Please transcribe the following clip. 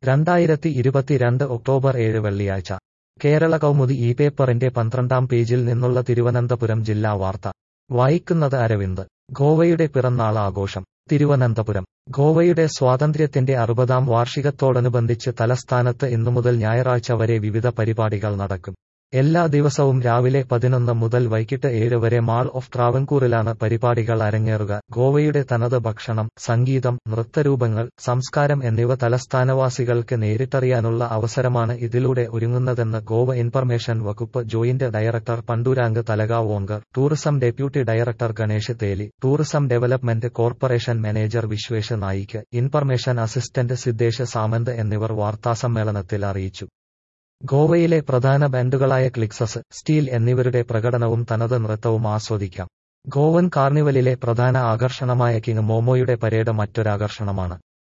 രണ്ടായിരത്തി ഇരുപത്തിരണ്ട് ഒക്ടോബർ ഏഴ് വെള്ളിയാഴ്ച കേരള കൗമുദി ഈ പേപ്പറിന്റെ പന്ത്രണ്ടാം പേജിൽ നിന്നുള്ള തിരുവനന്തപുരം ജില്ലാ വാർത്ത വായിക്കുന്നത് അരവിന്ദ് ഗോവയുടെ പിറന്നാൾ ആഘോഷം തിരുവനന്തപുരം ഗോവയുടെ സ്വാതന്ത്ര്യത്തിന്റെ അറുപതാം വാർഷികത്തോടനുബന്ധിച്ച് തലസ്ഥാനത്ത് ഇന്നുമുതൽ ഞായറാഴ്ച വരെ വിവിധ പരിപാടികൾ നടക്കും എല്ലാ ദിവസവും രാവിലെ പതിനൊന്ന് മുതൽ വൈകിട്ട് ഏഴ് വരെ മാൾ ഓഫ് ട്രാവൻകൂറിലാണ് പരിപാടികൾ അരങ്ങേറുക ഗോവയുടെ തനത് ഭക്ഷണം സംഗീതം നൃത്തരൂപങ്ങൾ സംസ്കാരം എന്നിവ തലസ്ഥാനവാസികൾക്ക് നേരിട്ടറിയാനുള്ള അവസരമാണ് ഇതിലൂടെ ഒരുങ്ങുന്നതെന്ന് ഗോവ ഇൻഫർമേഷൻ വകുപ്പ് joint director Pandurang Talkavonkar tourism deputy director Ganesh Teli tourism development corporation manager Vishwesh Naik information assistant Siddhesh Samant എന്നിവർ വാർത്താസമ്മേളനത്തിൽ അറിയിച്ചു ഗോവയിലെ പ്രധാന ബാൻഡുകളായ ക്ലിക്സസ് സ്റ്റീൽ എന്നിവരുടെ പ്രകടനവും തനത് നൃത്തവും ആസ്വദിക്കാം ഗോവൻ കാർണിവലിലെ പ്രധാന ആകർഷണമായ കിങ് മോമോയുടെ പരേഡ് മറ്റൊരാകർഷണമാണ്